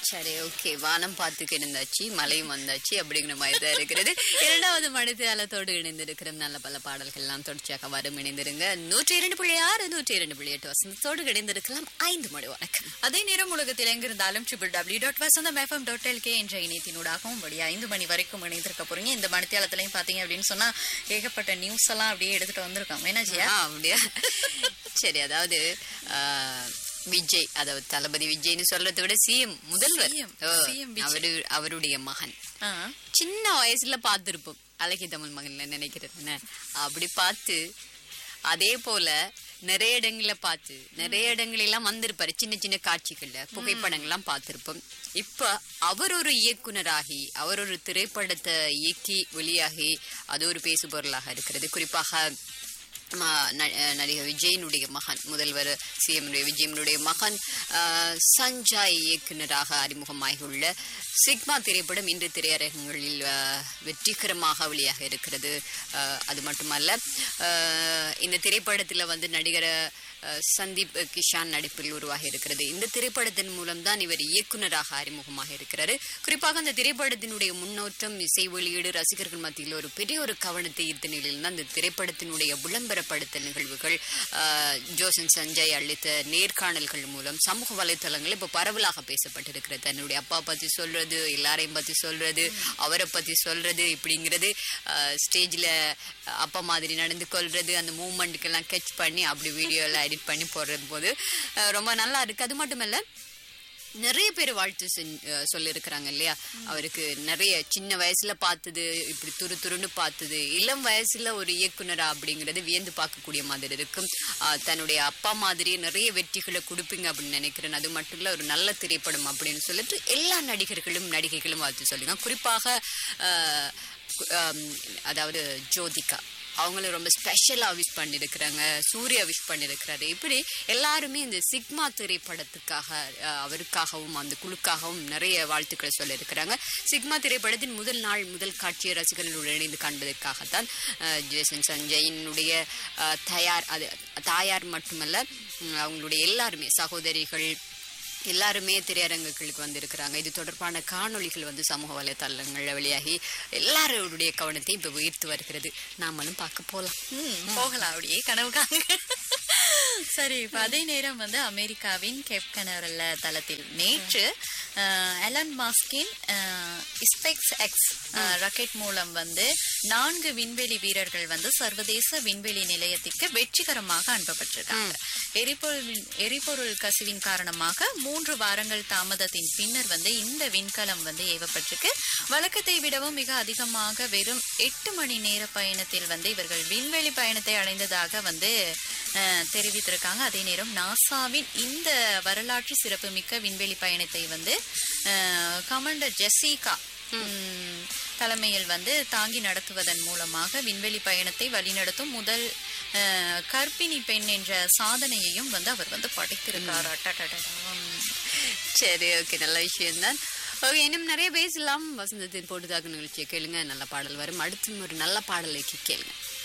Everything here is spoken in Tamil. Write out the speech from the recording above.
சரி ஓகே வானம் பார்த்து கிடந்தாச்சு மழையும் வந்தாச்சு அப்படிங்கிற மாதிரி தான் இருக்கிறது இரண்டாவது மனிதத்தோடு இணைந்திருக்கிற நல்ல பல பாடல்கள் எல்லாம் தொடர்ச்சியாக வரும் இணைந்திருங்க நூற்றி இரண்டு புள்ளி ஆறு நூற்றி இரண்டு புள்ளி எட்டு வசந்தத்தோடு இணைந்திருக்கலாம் ஐந்து மணி வணக்கம் அதே நேரம் உலகத்தில் எங்கிருந்தாலும் triple W dot Vasantham FM dot LK என்ற இணையத்தினூடாகவும் வழி ஐந்து மணி வரைக்கும் இணைந்திருக்க போறீங்க இந்த மணித்தியாலத்திலையும் பாத்தீங்க அப்படின்னு சொன்னா ஏகப்பட்ட நியூஸ் எல்லாம் அப்படியே எடுத்துட்டு வந்திருக்கோம் என்ன ஜியா ஆ, அப்படியா சரி அதாவது ஆ, விஜய் அதாவது தளபதி விஜய்னு சொல்றதை விட சிஎம் முதல்வர் CM, ஓ, CM விஜய். அவரு அவருடைய மகன் ஆ, சின்ன வயசுல பார்த்திருப்போம் அழகி தமிழ் மகன்ல நினைக்கிறது என்ன அப்படி பார்த்து அதே போல நிறைய இடங்கள்ல பார்த்து நிறைய இடங்களெல்லாம் வந்திருப்பாரு சின்ன சின்ன காட்சிகள்ல புகைப்படங்கள்லாம் பார்த்திருப்போம் இப்ப அவர் ஒரு இயக்குனராகி அவர் ஒரு திரைப்படத்தை இயக்கி வெளியாகி அது ஒரு பேசு பொருளாக இருக்கிறது குறிப்பாக ம, ந- அஹ் நடிகர் விஜயனுடைய மகன் முதல்வர் சிஎம் விஜயனுடைய மகன் அஹ், சஞ்சய் இயக்குனராக அறிமுகமாகியுள்ள சிக்மா திரைப்படம் இன்று திரையரங்குகளில் அஹ், வெற்றிகரமாக வெளியாக இருக்கிறது அஹ், அது மட்டுமல்ல அஹ், இந்த திரைப்படத்தில் வந்து நடிகர் அஹ், சந்தீப் கிஷான் நடிப்பில் உருவாகி இருக்கிறது இந்த திரைப்படத்தின் மூலம்தான் இவர் இயக்குனராக அறிமுகமாக இருக்கிறாரு குறிப்பாக அந்த திரைப்படத்தினுடைய முன்னோட்டம் இசை வெளியீடு ரசிகர்கள் மத்தியில் ஒரு பெரிய ஒரு கவனத்தை ஈர்த்த நிலையில் தான் அந்த திரைப்படத்தினுடைய விளம்பரப்படுத்தல் நிகழ்வுகள் ஆஹ், ஜோசன் சஞ்சய் அளித்த நேர்காணல்கள் மூலம் சமூக வலைத்தளங்கள் இப்போ பரவலாக பேசப்பட்டிருக்கிறது தன்னுடைய அப்பா பத்தி சொல்றது எல்லாரையும் பத்தி சொல்றது அவரை பத்தி சொல்றது இப்படிங்கிறது ஸ்டேஜ்ல அப்பா மாதிரி நடந்து கொள்றது அந்த மூமெண்ட்டுக்கெல்லாம் கெச் பண்ணி அப்படி வீடியோ எல்லாம் எடிட் பண்ணி போடுறது போது ஆஹ், ரொம்ப நல்லா இருக்கு அது மட்டுமல்ல நிறைய பேர் வாழ்த்து செஞ்சு- அஹ் சொல்லியிருக்கிறாங்க இல்லையா அவருக்கு நிறைய சின்ன வயசுல பார்த்தது இப்படி துரு துருன்னு பார்த்தது இளம் வயசுல ஒரு இயக்குனரா அப்படிங்கறது வியந்து பார்க்கக்கூடிய மாதிரி இருக்கும் ஆஹ் தன்னுடைய அப்பா மாதிரி நிறைய வெற்றிகளை கொடுப்பீங்க அப்படின்னு நினைக்கிறேன் அது மட்டும் இல்ல ஒரு நல்ல திரைப்படம் அப்படின்னு சொல்லிட்டு எல்லா நடிகர்களும் நடிகைகளும் வாழ்த்து சொல்லுங்க குறிப்பாக ஆஹ் கு- ஆம், அதாவது ஜோதிகா அவங்களும் ரொம்ப ஸ்பெஷலாக விஷ் பண்ணியிருக்கிறாங்க சூர்யா விஷ் பண்ணியிருக்கிறாரு இப்படி எல்லாருமே இந்த சிக்மா திரைப்படத்துக்காக அஹ், அவருக்காகவும் அந்த குழுக்காகவும் நிறைய வாழ்த்துக்களை சொல்லியிருக்கிறாங்க சிக்மா திரைப்படத்தின் முதல் நாள் முதல் காட்சியை ரசிகர்களுடன் இணைந்து காண்பதற்காகத்தான் அஹ், ஜேசன் சஞ்சயினுடைய அஹ், தயார் அது தாயார் மட்டுமல்ல உம், அவங்களுடைய எல்லாருமே சகோதரிகள் எல்லாருமே திரையரங்குகளுக்கு வந்திருக்கிறாங்க இது தொடர்பான காணொளிகள் வந்து சமூக வலைத்தளங்கள்ல வெளியாகி எல்லாருடைய கவனத்தை இப்ப உயர்த்து வருகிறது நாமளும் பார்க்க போலாம் ம், போகலாம் அப்படியே கனவுக்காங்க சரி இப்ப அதே நேரம் வந்து அமெரிக்காவின் கெப்கனரல்ல தளத்தில் நேற்று அஹ், எலன் மாஸ்கின் ஸ்பெக்ஸ் எக்ஸ் ராக்கெட் மூலம் வந்து நான்கு விண்வெளி வீரர்கள் வந்து சர்வதேச விண்வெளி நிலையத்திற்கு வெற்றிகரமாக அனுப்பப்பட்டிருக்காங்க எரிபொருள் எரிபொருள் கசிவின் காரணமாக மூன்று வாரங்கள் தாமதத்தின் பின்னர் வந்து இந்த விண்கலம் வந்து ஏவப்பட்டிருக்கு வழக்கத்தை விடவும் மிக அதிகமாக வெறும் எட்டு மணி நேர பயணத்தில் வந்து இவர்கள் விண்வெளி பயணத்தை அடைந்ததாக வந்து அஹ், தெரிவித்திருக்காங்க அதே நேரம் நாசாவின் இந்த வரலாற்று சிறப்புமிக்க விண்வெளி பயணத்தை வந்து அஹ், கமாண்டர் ஜெசிகா ம், தலைமையில் வந்து தாங்கி நடத்துவதன் மூலமாக விண்வெளி பயணத்தை வழிநடத்தும் முதல் அஹ், கர்ப்பிணி பெண் என்ற சாதனையையும் வந்து அவர் வந்து படைத்திருக்கார் அட்டடடடம். சரி ஓகே நல்ல விஷயம்தான் ஓகே இன்னும் நிறைய பேசலாம் வசந்தத்தின் போட்டுதாக்கு நிகழ்ச்சியை கேளுங்க நல்ல பாடல் வரும் அடுத்தும் ஒரு நல்ல பாடலை கேளுங்க